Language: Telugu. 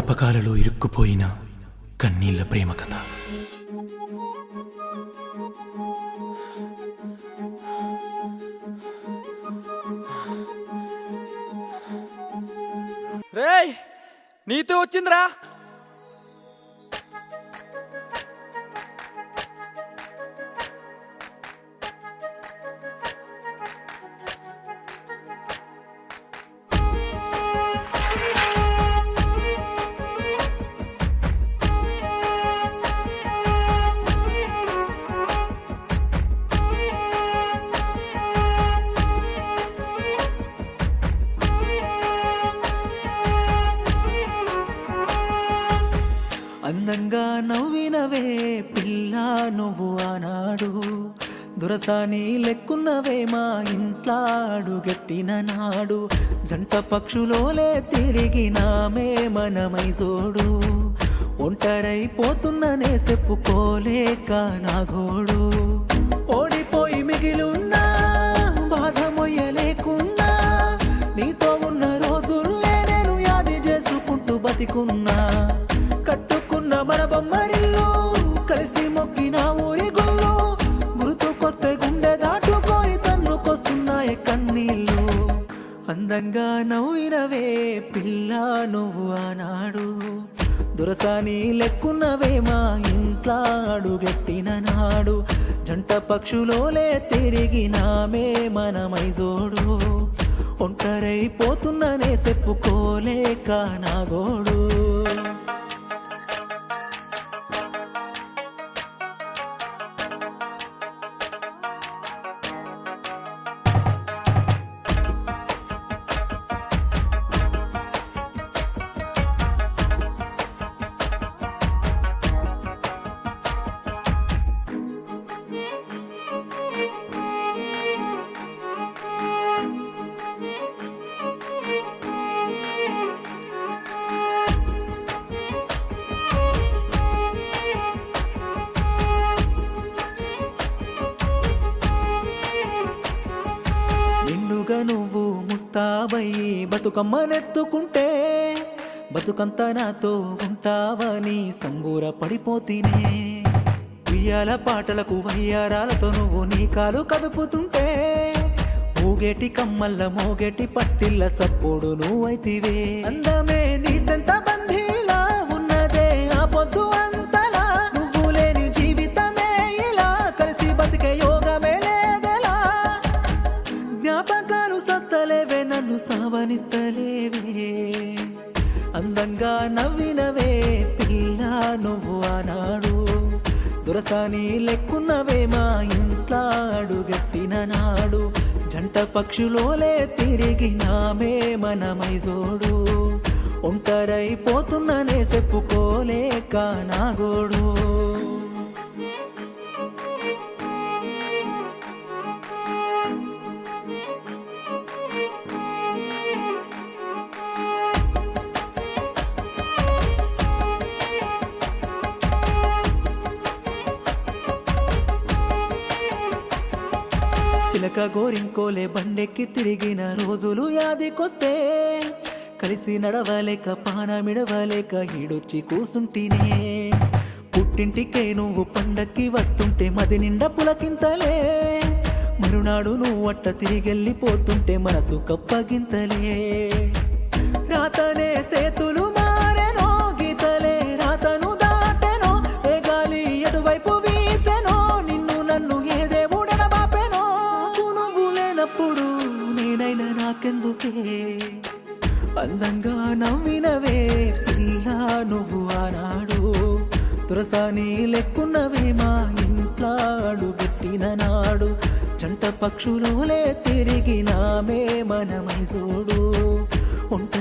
జ్ఞాపకాలలో ఇరుక్కుపోయిన కన్నీళ్ల ప్రేమ కథ రేయ్ నీతో వచ్చిందిరా అందంగా నవ్వినవే పిల్ల నువ్వు ఆనాడు దురసాని లెక్కున్నవే మా ఇంట్లాడు గట్టిన నాడు జంట పక్షులోలే తిరిగినామే మనమై జోడు ఒంటరైపోతున్ననే చెప్పుకోలేక నా గోడు ఓడిపోయి మిగిలున్నా బాధ మొయ్యలేకున్నా నీతో ఉన్న రోజుల్లే నేను యాది చేసుకుంటూ బతికున్నా కట్టుకున్న మన బొమ్మరిల్లు కలిసి మొక్కిన ఊరి గుళ్ళు గుర్తుకొస్తే గుండె దాటుకొని తన్నుకొస్తున్నాయి కన్నీళ్ళు అందంగా నవ్వినవే పిల్ల నువ్వు ఆనాడు దురసాని లెక్కున్నవే మా ఇంట్లో అడుగెట్టిన నాడు జంట పక్షులోలే తిరిగినామే మనమై జోడు ఒంటరైపోతున్ననే చెప్పుకోలేక నా గోడు నిండుగా నువ్వు ముస్తాబయ్యి బతుకమ్మనెత్తుకుంటే బతుకంతా నాతో ఉంటావని సంబూర పడిపోతీనే ఉయ్యాల పాటలకు వయ్యారాలతో నువ్వు నీ కాలు కదుపుతుంటే ఊగేటి కమ్మల్ల మోగేటి పట్టిల్ల సప్పుడు నువ్వైతివే అందమే నీ సెంత బంధీలా ఉన్నదే ఆ పొద్దు అంతలా నువ్వు లేని జీవితమే ఇలా కలిసి బతికే యోగమే లేదెలా జ్ఞాపకాలు సస్తలేవే నన్ను సావనిస్తలేవే అందంగా నవ్వినవే పిల్ల నువ్వు ఆనాడు దురసాని లెక్కున్నవే మా ఇంట్లో అడుగట్టిన నాడు జంట పక్షులోలే తిరిగినామే మనమై జోడు ఒంటరైపోతున్ననే చెప్పుకోలేక నా గోడు చిలక గోరింకోలే బండెక్కి తిరిగిన రోజులు యాదికొస్తే కలిసి నడవలేక పానమిడవలేక ఈడొచ్చి కూసుంటినే పుట్టింటికే నువ్వు పండక్కి వస్తుంటే మది నిండా పులకింతలే మరునాడు నువ్వు అట్ట తిరిగెళ్ళిపోతుంటే మనసు కప్పగింతలే రాతనే సేతులు మారెనో గీతలే రాతను దాటెనో ఏ గాలి ఎటువైపు వీసెనో నిన్ను నన్ను ఏ దేవుడన బాపెనో నువ్వు లేనప్పుడు నేనైనా నాకెందుకే అందంగా నవ్వినవే పిల్ల నువ్వు ఆనాడు తురసాని లెక్కున్నవే మా ఇంట్లో అడుగెట్టిన నాడు జంట పక్షులోలే తిరిగినామే మనమై చూడు ఒంట